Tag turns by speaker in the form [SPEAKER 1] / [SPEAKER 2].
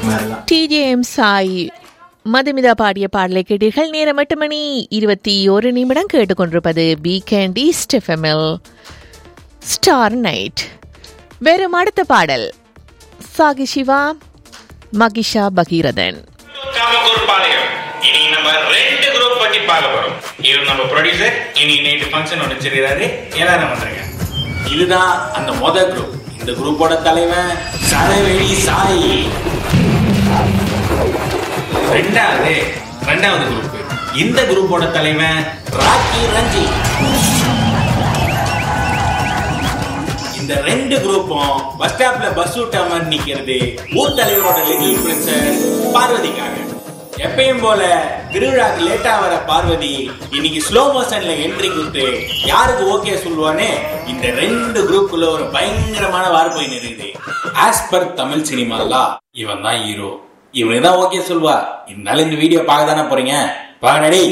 [SPEAKER 1] மாதிரிலாம்
[SPEAKER 2] டிஜேஎம் சாய் மதுமிதா பாடிய பாடலை கேட்டீர்கள் நேரம் எட்டு மணி இருபத்தி ஒரு நிமிடம் கேட்டுக்கொண்டிருப்பது வீக்கெண்ட் ஈஸ்ட் எஃப்எம்எல் ஸ்டார் நைட் வெறும் அடுத்த பாடல் சாகி சிவா மகிஷா பகீரதன்
[SPEAKER 3] காமக்கூர் பாளையம் இனி நம்ம ரெண்டு குரூப் பத்தி பார்க்க போறோம் இவர் நம்ம ப்ரொடியூசர் இனி நைட்டு ஃபங்க்ஷன் ஒன்று வச்சிருக்காரு எல்லாரும் வந்துருங்க
[SPEAKER 4] இதுதான் அந்த மொத குரூப் இந்த குரூப்போட தலைவன் சரவெளி சாய்
[SPEAKER 3] ரெண்டாவது ரெண்டாவது குரூப்
[SPEAKER 4] இந்த குரூப்போட தலைவன் ராக்கி ரஞ்சி இந்த ரெண்டு குரூப்பும் பஸ் ஸ்டாப்ல பஸ் விட்ட மாதிரி நிக்கிறது ஊர் தலைவரோட லிட்டில் பிரின்சஸ் பார்வதிக்காக எப்பயும் போல திருவிழாக்கு லேட்டா வர பார்வதி இன்னைக்கு ஸ்லோ மோஷன்ல என்ட்ரி கொடுத்து யாருக்கு ஓகே சொல்லுவானே இந்த ரெண்டு குரூப்புக்குள்ள ஒரு பயங்கரமான வார் போய் இருக்குது ஆஸ் பர் தமிழ் சினிமாலா இவன் தான் ஹீரோ இவனுக்கு தான் ஓகே சொல்வா இருந்தாலும் இந்த வீடியோ பார்க்க தானே போறீங்க பாடடி